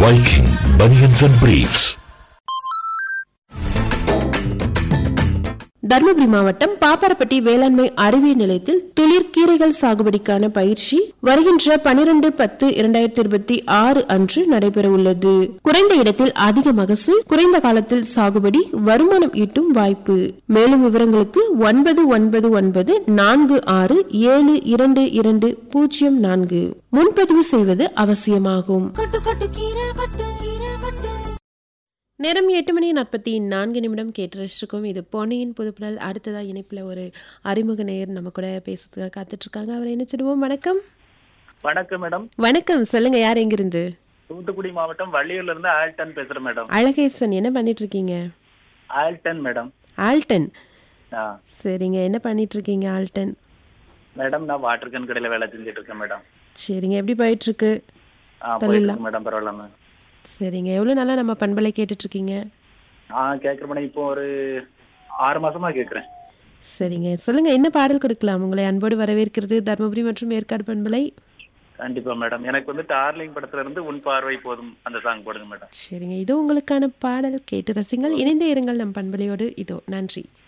Viking Bunions and Briefs. Dharmapuri மாவட்டம் பாப்பாரப்பட்டி வேளாண்மை அறிவியல் நிலையத்தில் துளிர் கீரைகள் சாகுபடிக்கான பயிற்சி வருகின்ற பனிரெண்டு பத்து இரண்டாயிரத்தி இருபத்தி ஆறு அன்று நடைபெற உள்ளது குறைந்த இடத்தில் அதிக மகசூல் குறைந்த காலத்தில் சாகுபடி வருமானம் ஈட்டும் வாய்ப்பு மேலும் விவரங்களுக்கு ஒன்பது ஒன்பது ஒன்பது நான்கு ஆறு ஏழு இரண்டு இரண்டு பூஜ்ஜியம் நான்கு முன்பதிவு செய்வது அவசியமாகும் கொட்டு கொட்டு கீரை கொட்டு கீரை கொட்டு நேரம் எட்டு மணி நாற்பத்தி நான்கு நிமிடம் கேட்டு ரசிச்சிருக்கோம் இது பொன்னியின் புதுப்புடல் அடுத்ததா இணைப்புல ஒரு அறிமுக நேயர் நம்ம கூட பேசுறதுக்காக காத்துட்டு இருக்காங்க அவரை என்ன சொல்லுவோம் வணக்கம் வணக்கம் மேடம் வணக்கம் சொல்லுங்க யார் எங்கிருந்து தூத்துக்குடி மாவட்டம் வள்ளியூர்ல இருந்து ஆல்டன் பேசுறேன் மேடம் அழகேசன் என்ன பண்ணிட்டு இருக்கீங்க ஆல்டன் மேடம் ஆல்டன் ஆ சரிங்க என்ன பண்ணிட்டு இருக்கீங்க ஆல்டன் மேடம் நான் வாட்டர் கேன் கடையில வேலை செஞ்சுட்டு இருக்கேன் மேடம் சரிங்க எப்படி போயிட்டு இருக்கு ஆ போயிட்டு இருக்கு மேடம் பரவாயில்ல மேம் சரிங்க எவ்வளவு நாளா நம்ம பண்பலை கேட்டுட்டு இருக்கீங்க ஆ கேட்குற மேடம் இப்போ ஒரு ஆறு மாசமா கேட்குறேன் சரிங்க சொல்லுங்க என்ன பாடல் கொடுக்கலாம் உங்களை அன்போடு வரவேற்கிறது தருமபுரி மற்றும் ஏற்காடு பண்பலை கண்டிப்பா மேடம் எனக்கு வந்து டார்லிங் படத்துல இருந்து உன் பார்வை போதும் அந்த சாங் போடுங்க மேடம் சரிங்க இதோ உங்களுக்கான பாடல் கேட்டு ரசிங்கள் இணைந்தே இருங்கள் நம் பண்பலையோடு இதோ நன்றி